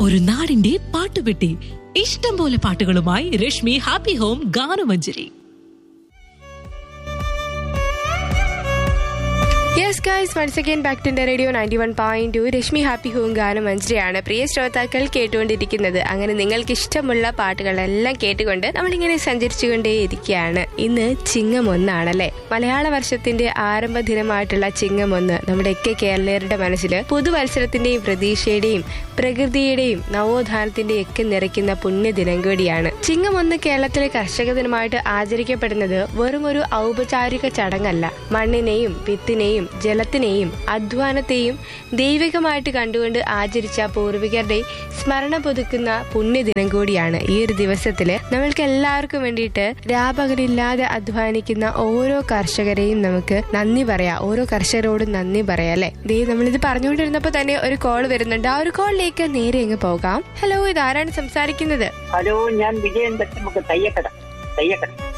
ഒരു നാടിന്റെ പാട്ടുപെട്ടി ഇഷ്ടം പോലെ പാട്ടുകളുമായി Rashmi happy home Ganamanjari yes guys once again back to radio ninety one point two Rashmi happy home ഗാനം മഞ്ജരിയാണ് പ്രിയ ശ്രോതാക്കൾ കേട്ടുകൊണ്ടിരിക്കുന്നത് അങ്ങനെ നിങ്ങൾക്ക് ഇഷ്ടമുള്ള പാട്ടുകളെല്ലാം കേട്ടുകൊണ്ട് നമ്മളിങ്ങനെ സഞ്ചരിച്ചുകൊണ്ടേയിരിക്കുകയാണ് ഇന്ന് ചിങ്ങം ഒന്നാണല്ലേ മലയാള വർഷത്തിന്റെ ആരംഭ ദിനമായിട്ടുള്ള ചിങ്ങം ഒന്ന് നമ്മുടെയൊക്കെ കേരളീയരുടെ മനസ്സിൽ പുതുവത്സരത്തിന്റെയും പ്രതീക്ഷയുടെയും പ്രകൃതിയുടെയും നവോത്ഥാനത്തിന്റെയും ഒക്കെ നിറയ്ക്കുന്ന പുണ്യദിനം കൂടിയാണ് ചിങ്ങം ഒന്ന് കേരളത്തിലെ കർഷക ദിനമായിട്ട് ആചരിക്കപ്പെടുന്നത് വെറും ഒരു ഔപചാരിക ചടങ്ങല്ല മണ്ണിനെയും വിത്തിനെയും ജലത്തിനെയും അധ്വാനത്തെയും ദൈവികമായിട്ട് കണ്ടുകൊണ്ട് ആചരിച്ച പൂർവികരുടെ സ്മരണ പുതുക്കുന്ന പുണ്യദിനം കൂടിയാണ് ഈ ഒരു ദിവസത്തില് നമ്മൾക്ക് എല്ലാവർക്കും വേണ്ടിയിട്ട് രാപകലില്ലാതെ അധ്വാനിക്കുന്ന ഓരോ കർഷകരെയും നമുക്ക് നന്ദി പറയാം ഓരോ കർഷകരോടും നന്ദി പറയാം അല്ലെ ദേ നമ്മളിത് പറഞ്ഞുകൊണ്ടിരുന്നപ്പോ തന്നെ ഒരു കോൾ വരുന്നുണ്ട് ആ ഒരു കോളിലേക്ക് നേരെ അങ്ങ് പോകാം ഹലോ ഇത് ആരാണ് സംസാരിക്കുന്നത് ഹലോ ഞാൻ വിജയൻ തച്ചമുക്ക് തയ്യക്കട തയ്യക്കട